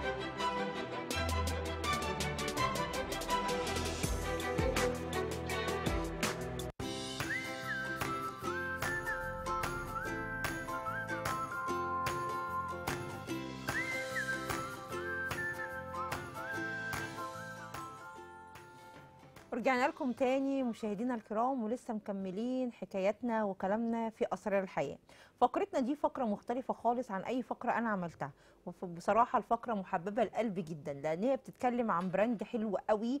رجعنا لكم تاني مشاهدينا الكرام ولسه مكملين حكاياتنا وكلامنا في اسرار الحياه فقرتنا دي فقره مختلفه خالص عن اي فقره انا عملتها وبصراحه الفقره محببه لقلبي جدا لان هي بتتكلم عن براند حلو قوي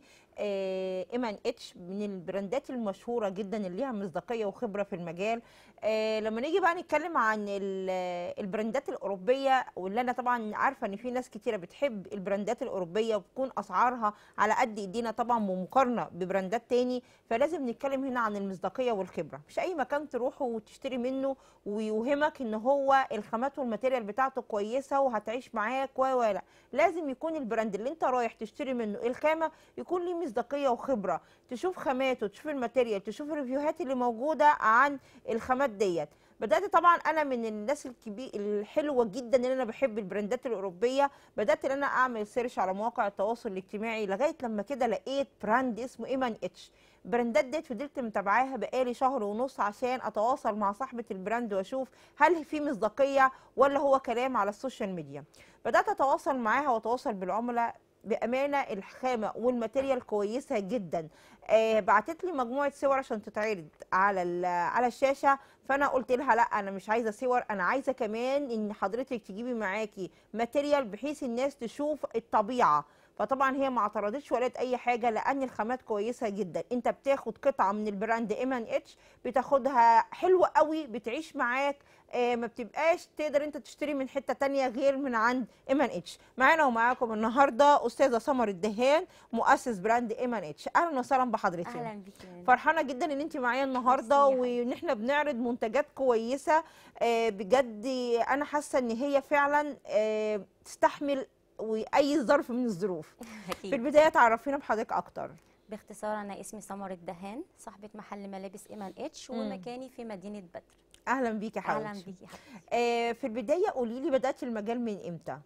ام ان اتش من البراندات المشهوره جدا اللي ليها مصداقيه وخبره في المجال آه لما نيجي بقى نتكلم عن ال- البراندات الاوروبيه واللي انا طبعا عارفه ان في ناس كتيره بتحب البراندات الاوروبيه وبتكون اسعارها على قد ايدينا طبعا ومقارنه ببراندات تاني فلازم نتكلم هنا عن المصداقيه والخبره مش اي مكان تروحه وتشتري منه ويوهمك ان هو الخامات والماتيريال بتاعته كويسه وهتعيش معاك و و لا لازم يكون البراند اللي انت رايح تشتري منه الخامه يكون ليه مصداقيه وخبره تشوف خاماته تشوف الماتيريال تشوف الريفيوهات اللي موجوده عن الخامات ديت بدات طبعا انا من الناس الكبير الحلوه جدا ان انا بحب البراندات الاوروبيه بدات ان انا اعمل سيرش على مواقع التواصل الاجتماعي لغايه لما كده لقيت براند اسمه ايمان اتش البراندات ديت فضلت متابعاها بقالي شهر ونص عشان اتواصل مع صاحبه البراند واشوف هل في مصداقيه ولا هو كلام على السوشيال ميديا بدات اتواصل معاها واتواصل بالعملاء بامانه الخامه والماتيريال كويسه جدا آه بعتت لي مجموعه صور عشان تتعرض على ال- على الشاشه فانا قلت لها لا انا مش عايزه صور انا عايزه كمان ان حضرتك تجيبي معاكي ماتيريال بحيث الناس تشوف الطبيعه فطبعا هي ما اعترضتش ولا قالت اي حاجه لان الخامات كويسه جدا انت بتاخد قطعه من البراند ام ان اتش بتاخدها حلوه قوي بتعيش معاك آه، ما بتبقاش تقدر انت تشتري من حته تانية غير من عند ام ان اتش معانا ومعاكم النهارده استاذه سمر الدهان مؤسس براند ام ان اتش اهلا وسهلا بحضرتك اهلا بيكي ميرنا. فرحانه جدا ان انت معايا النهارده ميرسي يا وان احنا بنعرض منتجات كويسه آه، بجد انا حاسه ان هي فعلا آه، تستحمل اي ظرف من الظروف في اكيد البدايه تعرفينا بحضرتك اكتر باختصار انا اسمي سمر الدهان صاحبه محل ملابس ايمان اتش مم. ومكاني في مدينه بدر اهلا بيكي يا اهلا حبيبتي بيكي يا حبيبتي آه، في البدايه قولي لي بدات المجال من امتى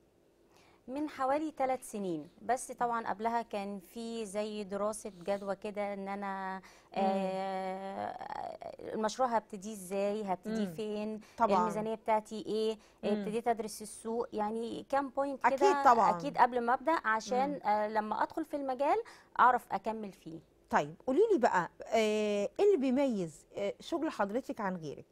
من حوالي ثلاث سنين بس طبعا قبلها كان في زي دراسه جدوى كده ان انا آه المشروع هبتدي ازاي هبتدي مم. فين طبعا الميزانيه بتاعتي ايه مم. ابتديت ادرس السوق يعني كام بوينت أكيد كده طبعاً. اكيد قبل ما ابدا عشان آه لما ادخل في المجال اعرف اكمل فيه طيب قولي لي بقى آه، ايه اللي بيميز آه، شغل حضرتك عن غيرك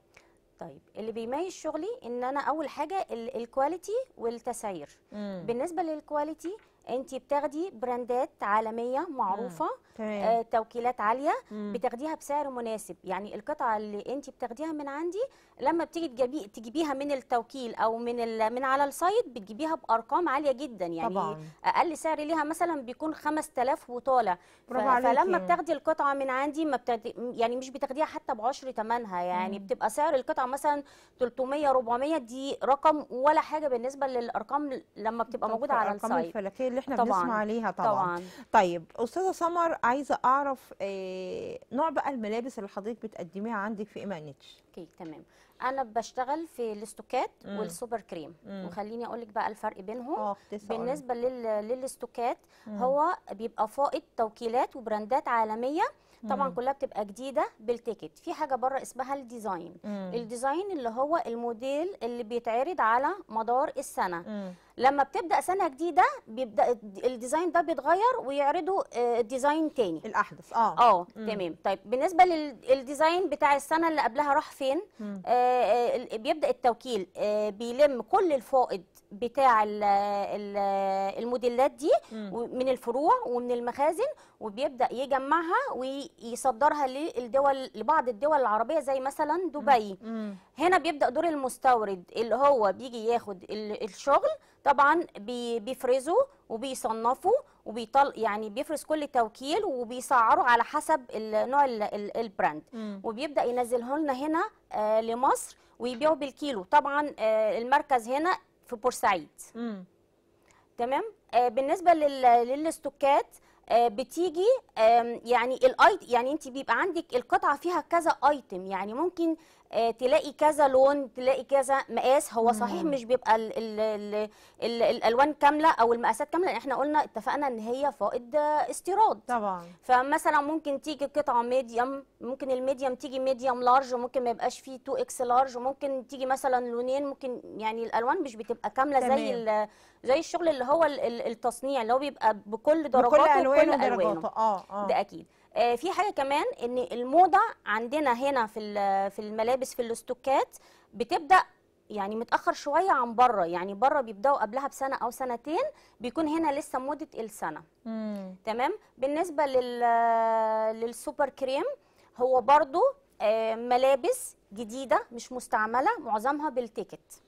طيب اللي بيميز شغلي ان انا اول حاجه ال- الكواليتي والتسعير بالنسبه للكواليتي انت بتاخدي براندات عالميه معروفه تمام آه توكيلات عاليه مم. بتاخديها بسعر مناسب يعني القطعه اللي انت بتاخديها من عندي لما بتيجي تجيبي تجيبيها من التوكيل او من ال... من على السايت بتجيبيها بارقام عاليه جدا يعني طبعا اقل سعر ليها مثلا بيكون 5000 وطالع ف... برافو عليكي. فلما بتاخدي القطعه من عندي ما بتاخدي يعني مش بتاخديها حتى بعشر ثمنها يعني مم. بتبقى سعر القطعه مثلا 300 400 دي رقم ولا حاجه بالنسبه للارقام لما بتبقى طب موجوده على الارقام السايت الفلكيه اللي احنا طبعاً. بنسمع عليها طبعا, طبعا. طبعا طيب استاذه سمر عايزه اعرف آه، نوع بقى الملابس اللي حضرتك بتقدميها عندك في ايمان اتش اوكي تمام انا بشتغل في الاستوكات مم. والسوبر كريم مم. وخليني اقول لك بقى الفرق بينهم اه كنت لسه هقولك. بالنسبه لل... للاستوكات مم. هو بيبقى فائض توكيلات وبراندات عالميه طبعا مم. كلها بتبقى جديده بالتيكت في حاجه بره اسمها الديزاين مم. الديزاين اللي هو الموديل اللي بيتعرض على مدار السنه مم. لما بتبدا سنه جديده بيبدا الد- الديزاين ده بيتغير ويعرضوا آه، ديزاين تاني الاحدث اه اه مم. تمام طيب بالنسبه للديزاين بتاع السنه اللي قبلها راح فين مم. آه، آه، ال- بيبدا التوكيل آه، بيلم كل الفائض بتاع ال- ال- الموديلات دي مم. و- من الفروع ومن المخازن وبيبدا يجمعها ويصدرها للدول لبعض الدول العربيه زي مثلا دبي مم. هنا بيبدا دور المستورد اللي هو بيجي ياخد ال- الشغل طبعا بي- بيفرزه وبيصنفه وبيطل يعني بيفرز كل توكيل وبيسعره على حسب ال- نوع ال- ال- البراند مم. وبيبدا ينزله لنا هنا آه لمصر ويبيعه بالكيلو طبعا آه المركز هنا في بورسعيد مم. تمام آه بالنسبه لل- للاستوكات آه بتيجي آم، يعني الايت يعني انت بيبقى عندك القطعه فيها كذا ايتم يعني ممكن آه، تلاقي كذا لون تلاقي كذا مقاس هو صحيح مم. مش بيبقى ال ال ال ال الالوان كامله او المقاسات كامله لأن احنا قلنا اتفقنا ان هي فائض آه، استيراد طبعا فمثلا ممكن تيجي قطعه ميديوم ممكن الميديوم تيجي ميديوم لارج ممكن ما يبقاش فيه 2 اكس لارج ممكن تيجي مثلا لونين ممكن يعني الالوان مش بتبقى كامله زي تمام. ال- زي الشغل اللي هو ال- ال- التصنيع اللي هو بيبقى بكل بكل درجاته الوانه وكل الوانه ودرجاته اه اه ده اكيد آه، في حاجه كمان ان الموضه عندنا هنا في ال- في الملابس في الاستوكات بتبدا يعني متاخر شويه عن بره يعني بره بيبداوا قبلها بسنه او سنتين بيكون هنا لسه موضه السنه مم. تمام بالنسبه لل للسوبر كريم هو برضو آه، ملابس جديده مش مستعمله معظمها بالتيكت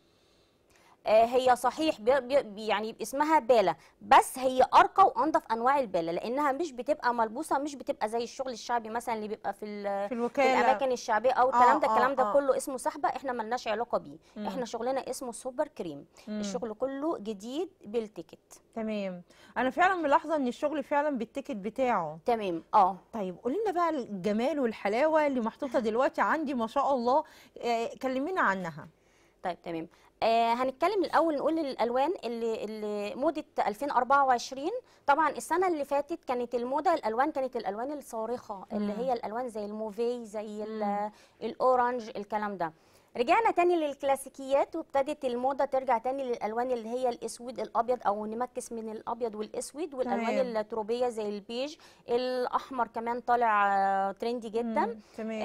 آه، هي صحيح بي بي يعني اسمها باله بس هي ارقى وانضف انواع الباله لانها مش بتبقى ملبوسه مش بتبقى زي الشغل الشعبي مثلا اللي بيبقى في ال- في في الوكاله الاماكن الشعبيه او الكلام ده آه، الكلام ده آه. كله اسمه سحبه احنا ملناش علاقه بيه مم. احنا شغلنا اسمه سوبر كريم مم. الشغل كله جديد بالتيكت تمام انا فعلا ملاحظه ان الشغل فعلا بالتيكت بتاعه تمام اه طيب قولي لنا بقى الجمال والحلاوه اللي محطوطه دلوقتي عندي ما شاء الله آه، كلمينا عنها طيب تمام آه هنتكلم الاول نقول الالوان اللي اللي موضه 2024 طبعا السنه اللي فاتت كانت الموضه الالوان كانت الالوان الصارخه اللي مم. هي الالوان زي الموفي زي ال- مم. الاورنج الكلام ده رجعنا تاني للكلاسيكيات وابتدت الموضه ترجع تاني للالوان اللي هي الاسود الابيض او نمكس من الابيض والاسود والالوان تمام. التروبيه زي البيج الاحمر كمان طالع آه، ترندي جدا مم، تمام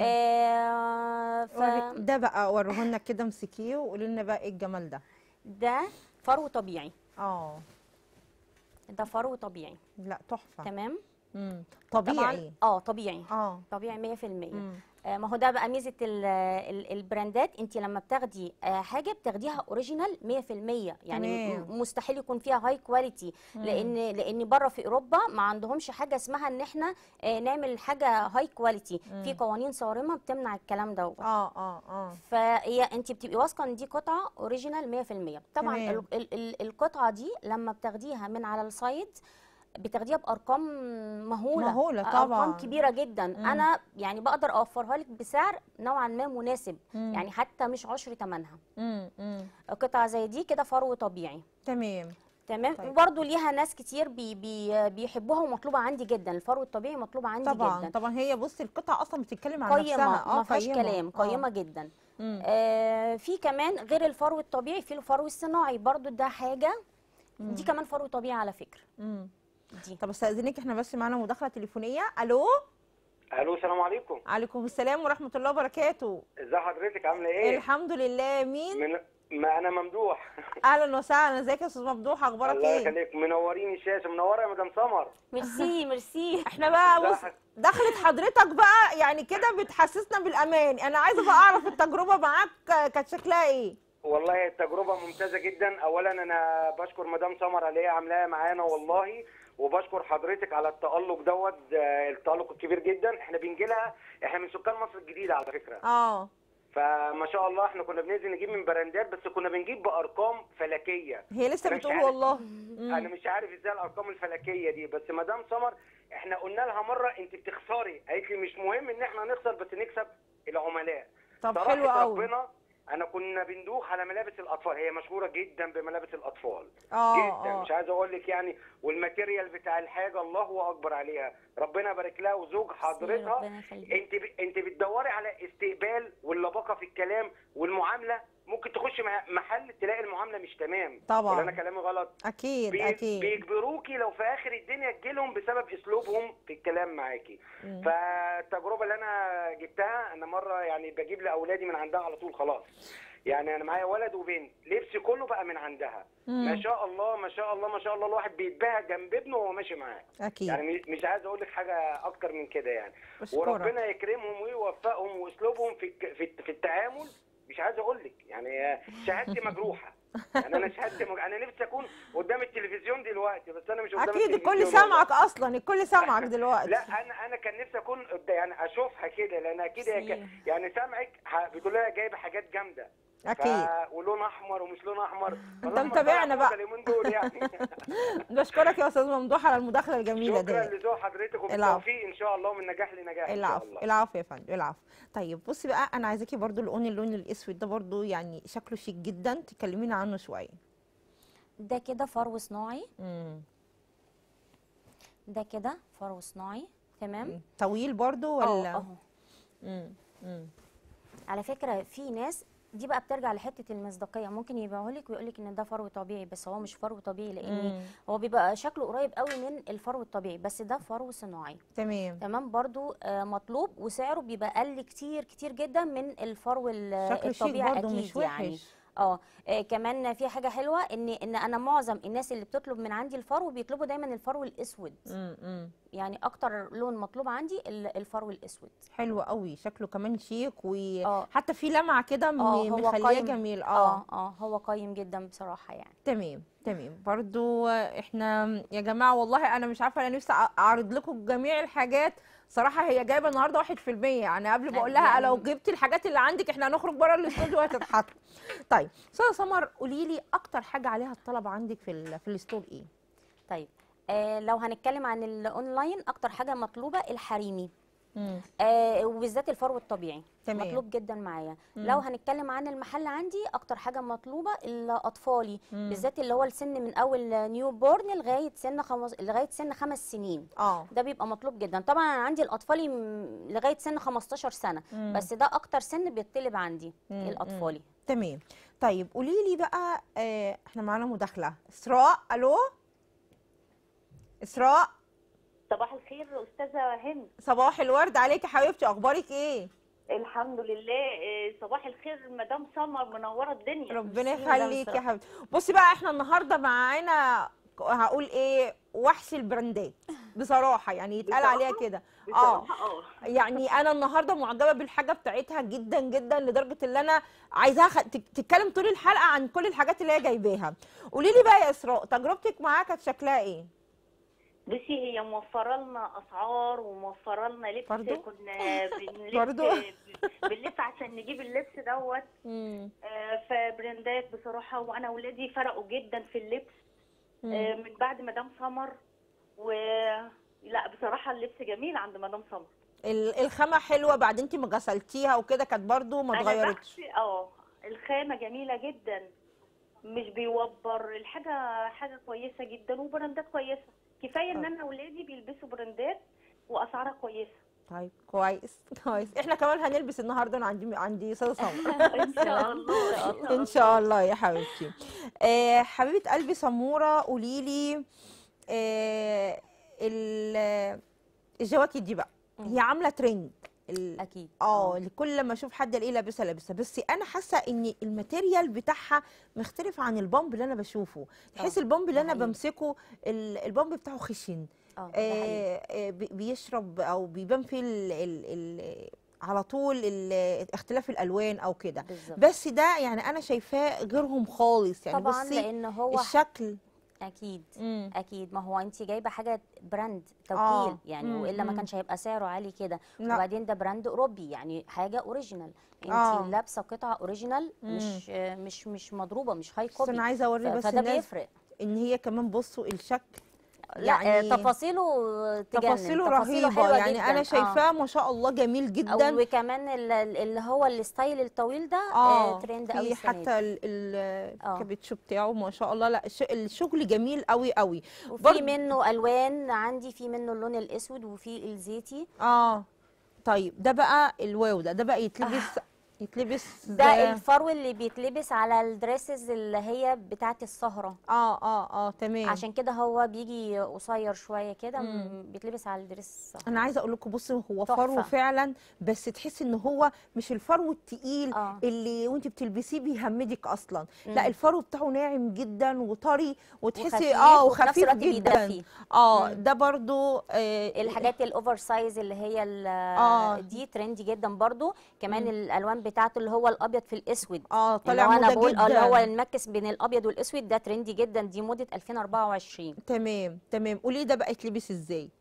آه ف... وري- ده بقى وريهولنا كده امسكيه وقولي لنا بقى ايه الجمال ده ده فرو طبيعي اه ده فرو طبيعي لا تحفه تمام مم. طبعا طبيعي اه طبيعي اه طبيعي 100% مم. آه ما هو ده بقى ميزه ال- ال- البراندات انت لما بتاخدي آه حاجه بتاخديها اوريجينال 100% يعني تمام. م- مستحيل يكون فيها هاي كواليتي لان لان بره في اوروبا ما عندهمش حاجه اسمها ان احنا آه نعمل حاجه هاي كواليتي في قوانين صارمه بتمنع الكلام دوت اه اه اه فهي انت بتبقي واثقه ان دي قطعه اوريجينال 100% طبعا تمام. ال ال ال القطعه دي لما بتاخديها من على السايت بتاخديها بارقام مهوله مهولة ارقام طبعاً. كبيره جدا مم. انا يعني بقدر اوفرها لك بسعر نوعا ما مناسب مم. يعني حتى مش عشر ثمنها مم. مم. قطعه زي دي كده فرو طبيعي تمام تمام طيب. وبرده ليها ناس كتير بي بي بيحبوها ومطلوبه عندي جدا الفرو الطبيعي مطلوبه عندي طبعا جدا طبعا هي بصي القطعه اصلا بتتكلم عن قيمه نفسها اه ما فيهاش قيمة. كلام آه. قيمه جدا مم. آه في كمان غير الفرو الطبيعي في الفرو الصناعي برضو ده حاجه دي كمان فرو طبيعي على فكره مم. دي طب استاذنك احنا بس معانا مداخله تليفونيه الو الو السلام عليكم عليكم السلام ورحمه الله وبركاته ازي حضرتك عامله ايه الحمد لله مين من ما انا ممدوح اهلا وسهلا ازيك يا استاذ ممدوح اخبارك الله ايه يخليك منورين الشاشه منوره يا مدام سمر ميرسي ميرسي احنا بقى لا، بص دخلت حضرتك بقى يعني كده بتحسسنا بالامان انا عايزه بقى اعرف التجربه معاك كانت شكلها ايه والله التجربه ممتازه جدا اولا انا بشكر مدام سمر على اللي هي عاملاها معانا والله وبشكر حضرتك على التالق دوت آه، التالق الكبير جدا احنا بنجي لها احنا من سكان مصر الجديده على فكره اه فما شاء الله احنا كنا بننزل نجيب من براندات بس كنا بنجيب بارقام فلكيه هي لسه أنا مش بتقول عارف. والله انا مم. مش عارف ازاي الارقام الفلكيه دي بس مدام سمر احنا قلنا لها مره انت بتخسري قالت لي مش مهم ان احنا نخسر بس نكسب العملاء طب صراحة حلو قوي ربنا انا كنا بندوخ على ملابس الاطفال هي مشهوره جدا بملابس الاطفال اه جدا اه مش عايز اقول لك يعني والماتيريال بتاع الحاجه الله اكبر عليها ربنا يبارك لها وزوج حضرتك ربنا يخليك انت ب... انت بتدوري على استقبال واللباقه في الكلام والمعامله ممكن تخش مع- محل تلاقي المعامله مش تمام طبعاً. ولا انا كلامي غلط اكيد بي- اكيد بيجبروكي لو في اخر الدنيا تجيلهم بسبب اسلوبهم في الكلام معاكي مم. فالتجربه اللي انا جبتها انا مره يعني بجيب لاولادي من عندها على طول خلاص يعني انا معايا ولد وبنت لبسي كله بقى من عندها مم. ما شاء الله ما شاء الله ما شاء الله الواحد بيتباهى جنب ابنه وهو ماشي معاه اكيد يعني مش- مش عايز اقول لك حاجه اكتر من كده يعني بشكرك. وربنا يكرمهم ويوفقهم واسلوبهم في الك- في في التعامل مش عايز اقول لك يعني شهادتي مجروحه يعني انا شهادتي مج... انا نفسي اكون قدام التلفزيون دلوقتي بس انا مش قدام اكيد الكل التلفزيون والله. سامعك اصلا الكل سامعك دلوقتي لا انا انا كان نفسي اكون قد- يعني اشوفها كده لان اكيد هي ك- ميرسي. يعني سامعك ح- بتقول لها جايبه حاجات جامده اكيد ف... ولون احمر ومش لون احمر انت فالأحمر متابعنا طالع بقى. موضة اليومين دول يعني بشكرك يا استاذ ممدوح على المداخله الجميله شكرا دي لذوق حضرتك العفو. وبالتوفيق ان شاء الله من نجاح لنجاح ان شاء العفو الله العفو يا فندم العفو طيب بصي بقى انا عايزاكي برضو اللون اللون الاسود ده برضو يعني شكله شيك جدا تكلمينا عنه شويه ده كده فرو صناعي امم ده كده فرو صناعي تمام طويل برضو اه ولا اهو امم امم على فكره في ناس دي بقى بترجع لحته المصداقيه ممكن يبيعوا لك ويقول لك ان ده فرو طبيعي بس هو مش فرو طبيعي لان مم. هو بيبقى شكله قريب قوي من الفرو الطبيعي بس ده فرو صناعي تمام تمام برضو آه، مطلوب وسعره بيبقى اقل كتير كتير جدا من الفرو ال- شكله شيك الطبيعي برضو اكيد مش يعني وحش اه آه، كمان في حاجه حلوه ان ان انا معظم الناس اللي بتطلب من عندي الفرو بيطلبوا دايما الفرو الاسود امم يعني اكتر لون مطلوب عندي ال- الفرو الاسود حلو قوي شكله كمان شيك اه. وحتى في لمعه كده م- اه هو مخليه قايم جميل اه اه اه هو قايم جدا بصراحه يعني تمام تمام برضو احنا يا جماعه والله انا مش عارفه انا نفسي أع- اعرض لكم جميع الحاجات صراحه هي جايبه النهارده 1% يعني قبل بقول لها يعني- لو جبتي الحاجات اللي عندك احنا هنخرج بره الاستوديو وهتتحط طيب استاذه سمر قولي لي اكتر حاجه عليها الطلب عندك في ال- في الستور ايه طيب آه لو هنتكلم عن الاونلاين اكتر حاجه مطلوبه الحريمي امم آه وبالذات الفرو الطبيعي تمام. مطلوب جدا معايا مم. لو هنتكلم عن المحل عندي اكتر حاجه مطلوبه الاطفالي مم. بالذات اللي هو السن من اول نيو بورن لغايه سن خمس لغايه سن خمس سنين اه ده بيبقى مطلوب جدا طبعا انا عندي الاطفالي م- لغايه سن 15 سنه مم. بس ده اكتر سن بيطلب عندي مم. الاطفالي تمام طيب قولي لي بقى اه احنا معانا مداخله اسراء الو اسراء صباح الخير استاذه هند صباح الورد عليك يا حبيبتي اخبارك ايه الحمد لله إيه، صباح الخير مدام سمر منوره الدنيا ربنا ميرسي مدام يخليك يا سارة. حبيبتي بصي بقى احنا النهارده معانا هقول ايه وحش البراندات بصراحه يعني يتقال بصراحة؟ عليها كده اه بصراحه اه يعني انا النهارده معجبه بالحاجه بتاعتها جدا جدا لدرجه ان انا عايزاها خ... تك- تتكلم طول الحلقه عن كل الحاجات اللي هي جايباها قولي لي بقى يا اسراء تجربتك معاها كانت شكلها ايه بصي هي موفره لنا اسعار وموفره لنا لبس برضو؟ كنا بنلف برضو؟ بنلف عشان نجيب اللبس دوت مم. آه، فبراندات بصراحه وانا ولادي فرقوا جدا في اللبس مم. آه، من بعد مدام سمر و لا بصراحه اللبس جميل عند مدام سمر ال- الخامه حلوه بعد انت ما غسلتيها وكده كانت برضو ما أنا اتغيرتش بحسي- اه الخامه جميله جدا مش بيوبر الحاجه حاجه كويسه جدا وبراندات كويسه كفايه ان آه. انا اولادي بيلبسوا براندات واسعارها كويسه طيب كويس كويس احنا كمان هنلبس النهارده انا عندي عندي استاذه سمر ان شاء الله ان شاء الله يا حبيبتي آه حبيبه قلبي سموره قولي لي آه ال- الجواكت دي بقى هي عامله ترند ال- اكيد اه كل لما اشوف حد الاقيه لابسها لابسها بس انا حاسه ان الماتيريال بتاعها مختلف عن البامب اللي انا بشوفه تحس آه، البامب اللي ده انا حقيقي. بمسكه ال- البامب بتاعه خشن اه ده حقيقي. آه، آه، بي- بيشرب او بيبان فيه ال ال ال على طول ال- اختلاف الالوان او كده بالظبط بس ده يعني انا شايفاه غيرهم خالص يعني طبعا بصي لان هو الشكل اكيد مم. اكيد ما هو انت جايبه حاجه براند توكيل آه، يعني مم، والا ما مم. كانش هيبقى سعره عالي كده لا. وبعدين ده براند اوروبي يعني حاجه اوريجينال انت آه. لابسه قطعه اوريجينال مش مش مش مضروبه مش هاي بس كوبي انا عايزه اوري بس فده الناس بيفرق ان هي كمان بصوا الشكل لا يعني آه، تفاصيله تجنن تفاصيله رهيبه حلوة يعني جداً. انا آه. شايفاه ما شاء الله جميل جدا وكمان ال- ال- اللي هو الستايل الطويل ده اه آه ترند قوي في السنه حتى دي ال- ال- آه. الكابتشو بتاعه ما شاء الله لا الش- الشغل جميل قوي قوي وفي برضه- منه الوان عندي في منه اللون الاسود وفي الزيتي اه طيب ده بقى الواو ده ده بقى يتلبس يتلبس ده الفرو اللي بيتلبس على الدريسز اللي هي بتاعه السهره اه اه اه تمام عشان كده هو بيجي قصير شويه كده مم. م- بيتلبس على الدريس السهره انا عايزه اقول لكم بصوا هو تحفة. فرو فعلا بس تحس ان هو مش الفرو التقيل آه. اللي وانت بتلبسيه بيهمدك اصلا لا مم. الفرو بتاعه ناعم جدا وطري وتحسي وخفيف اه وفي نفس وخفيف الوقت جدا بيدفي. اه مم. ده برضو آه الحاجات الاوفر سايز اللي هي ال- آه. دي ترندي جدا برضو كمان مم. الالوان بتاعته اللي هو الابيض في الاسود اه اللي طالع هو انا موضه بقول آه، اللي هو جدا المكس بين الابيض والاسود ده ترندي جدا دي موضه 2024 تمام تمام قولي ده بقى يتلبس ازاي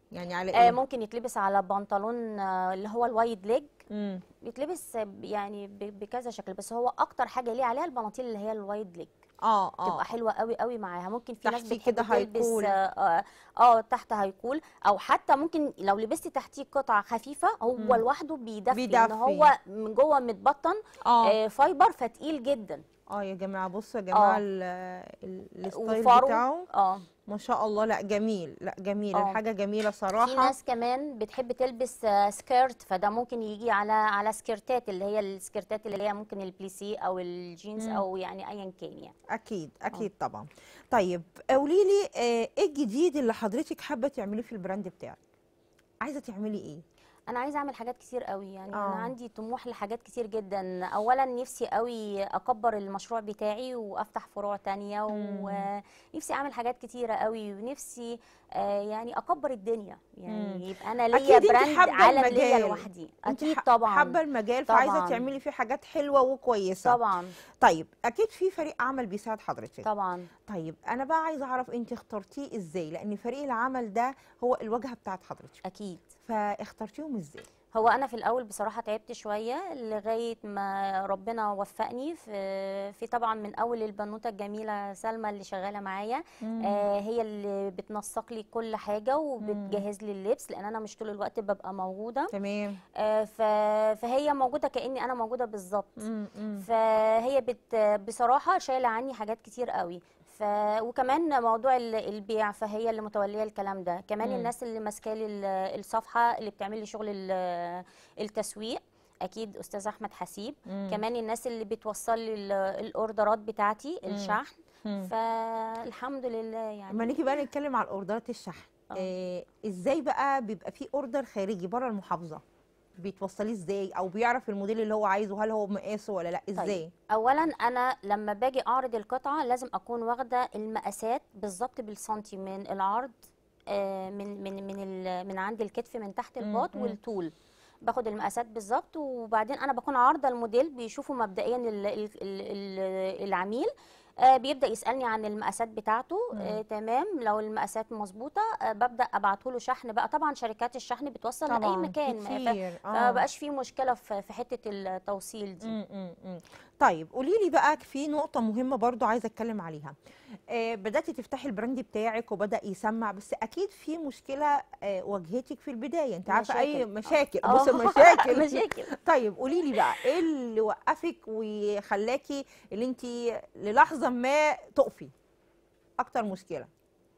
يعني على آه ايه ممكن يتلبس على بنطلون آه اللي هو الوايد ليج مم. بيتلبس ب- يعني ب- بكذا شكل بس هو اكتر حاجه ليه عليها البناطيل اللي هي الوايد ليج اه اه تبقى حلوه قوي قوي معاها ممكن في ناس تحتيه بتحب كده تلبس هيكول. اه, آه, اه تحت هيكول او حتى ممكن لو لبستي تحتيه قطعه خفيفه هو مم. لوحده بيدفي, بيدفي. ان هو من جوه متبطن اه آه فايبر فتقيل جدا اه يا جماعه بصوا يا جماعه آه. ال- ال- الستايل وفرو بتاعه اه ما شاء الله لا جميل لا جميل آه. الحاجه جميله في صراحه ناس كمان بتحب تلبس آه، سكيرت فده ممكن يجي على على سكيرتات اللي هي السكيرتات اللي هي ممكن البليسي او الجينز مم. او يعني ايا كان يعني اكيد اكيد طبعا طيب قولي لي آه، ايه الجديد اللي حضرتك حابه تعمليه في البراند بتاعك عايزه تعملي ايه انا عايزه اعمل حاجات كتير قوي يعني آه. انا عندي طموح لحاجات كتير جدا اولا نفسي قوي اكبر المشروع بتاعي وافتح فروع تانية مم. ونفسي اعمل حاجات كتيره قوي ونفسي آه، يعني اكبر الدنيا مم. يعني يبقى انا ليا أكيد أنت براند حابة عالم ليا المجال. لوحدي انت اكيد ح- طبعا حابه المجال فعايزه طبعاً. تعملي فيه حاجات حلوه وكويسه طبعا طيب اكيد في فريق عمل بيساعد حضرتك طبعا طيب انا بقى عايزه اعرف انت اخترتيه ازاي لان فريق العمل ده هو الواجهه بتاعت حضرتك اكيد فاخترتيهم ازاي هو انا في الاول بصراحه تعبت شويه لغايه ما ربنا وفقني في في طبعا من اول البنوته الجميله سلمى اللي شغاله معايا آه هي اللي بتنسق لي كل حاجه وبتجهز لي اللبس لان انا مش طول الوقت ببقى موجوده تمام آه ف- فهي موجوده كاني انا موجوده بالظبط مم، مم. فهي بت بصراحه شايله عني حاجات كتير قوي ف وكمان موضوع ال- البيع فهي اللي متوليه الكلام ده كمان مم. الناس اللي ماسكه لي ال- الصفحه اللي بتعمل لي شغل ال- التسويق اكيد استاذ احمد حسيب مم. كمان الناس اللي بتوصل لي ال- الاوردرات بتاعتي مم. الشحن مم. فالحمد لله اما يعني نيجي بقى نتكلم على اوردرات الشحن آه. آه ازاي بقى بيبقى في اوردر خارجي بره المحافظه بيتوصليه ازاي او بيعرف الموديل اللي هو عايزه هل هو مقاسه ولا لا ازاي اولا انا لما باجي اعرض القطعه لازم اكون واخده المقاسات بالظبط بالسنتي من العرض آه، من من من ال- من عند الكتف من تحت مم، الباط مم. والطول باخد المقاسات بالظبط وبعدين انا بكون عارضه الموديل بيشوفوا مبدئيا ال- ال- ال- العميل آه، بيبدا يسالني عن المقاسات بتاعته آه، تمام لو المقاسات مظبوطه آه، ببدا ابعته له شحن بقى طبعا شركات الشحن بتوصل لاي طبعا مكان ف- كتير فما بقاش في مشكله في في حته التوصيل دي مم، مم، مم. طيب قولي لي بقى في نقطة مهمة برضو عايزة اتكلم عليها آه بدأتي تفتحي البراند بتاعك وبدأ يسمع بس اكيد في مشكلة آه واجهتك في البداية انت عارفة اي مشاكل آه. بص المشاكل مشاكل طيب قولي لي بقى ايه اللي وقفك وخلاكي اللي انت للحظة ما تقفي اكتر مشكلة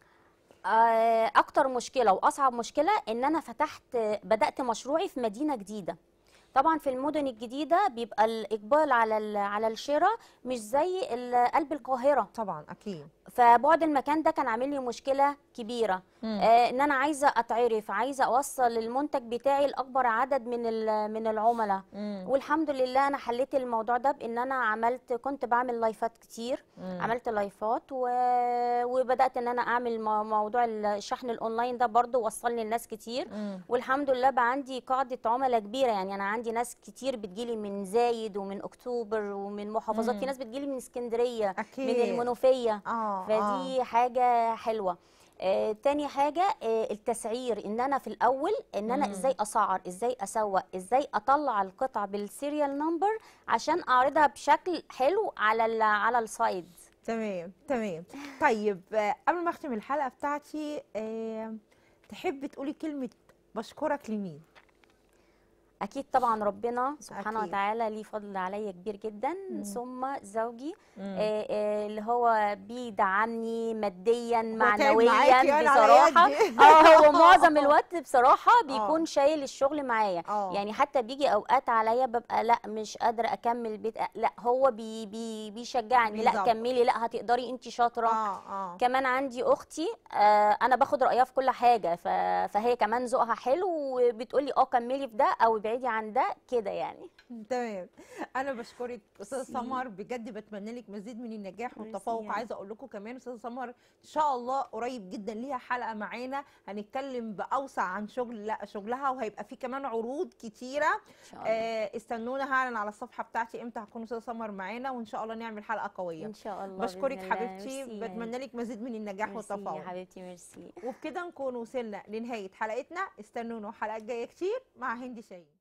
آه، اكتر مشكله واصعب مشكله ان انا فتحت بدات مشروعي في مدينه جديده طبعا في المدن الجديده بيبقى الاقبال على ال- على الشراء مش زي ال- قلب القاهره طبعا اكيد فبعد المكان ده كان عامل لي مشكله كبيره مم. آه ان انا عايزه اتعرف عايزه اوصل المنتج بتاعي لاكبر عدد من ال- من العملاء مم. والحمد لله انا حليت الموضوع ده بان انا عملت كنت بعمل لايفات كتير مم. عملت لايفات و... وبدات ان انا اعمل مو- موضوع الشحن الاونلاين ده برضو وصلني لناس كتير مم. والحمد لله بقى عندي قاعده عملاء كبيره يعني انا عندي ناس كتير بتجيلي من زايد ومن اكتوبر ومن محافظات مم. في ناس بتجيلي من اسكندريه اكيد من المنوفيه اه فدي حاجه حلوه آه، تاني حاجة آه، التسعير ان انا في الاول ان انا مم. ازاي اسعر ازاي اسوق ازاي اطلع القطعة بالسيريال نمبر عشان اعرضها بشكل حلو على ال على السايد تمام تمام طيب آه، قبل ما اختم الحلقه بتاعتي آه، تحبي تقولي كلمه بشكرك لمين اكيد طبعا ربنا سبحانه أكيد. وتعالى ليه فضل عليا كبير جدا مم. ثم زوجي مم. آه، آه، اللي هو بيدعمني ماديا تعب معنويا معاكي يعني على بصراحه يدي. اه هو معظم الوقت بصراحه بيكون شايل الشغل معايا اه يعني حتى بيجي اوقات عليا ببقى لا مش قادره اكمل بيت لا هو بي بي بيشجعني لا بيظبط. كملي لا هتقدري انت شاطره اه اه كمان عندي اختي آه انا باخد رايها في كل حاجه ف- فهي كمان ذوقها حلو وبتقولي اه كملي في ده او تبعدي عن ده كده يعني تمام انا بشكرك استاذه ميرسي. سمر بجد بتمنى لك مزيد من النجاح ميرسي والتفوق يا عايزه اقول لكم كمان استاذه سمر ان شاء الله قريب جدا ليها حلقه معانا هنتكلم باوسع عن شغل لا شغلها وهيبقى في كمان عروض كتيره ان شاء الله آه استنونا هعلن على الصفحه بتاعتي امتى هتكون استاذه سمر معانا وان شاء الله نعمل حلقه قويه ان شاء الله بشكرك بإذن الله. حبيبتي ميرسي يا بتمنى لك مزيد من النجاح ميرسي والتفوق يا حبيبتي ميرسي وبكده نكون وصلنا لنهايه حلقتنا استنونا حلقات جايه كتير مع هندي شاهين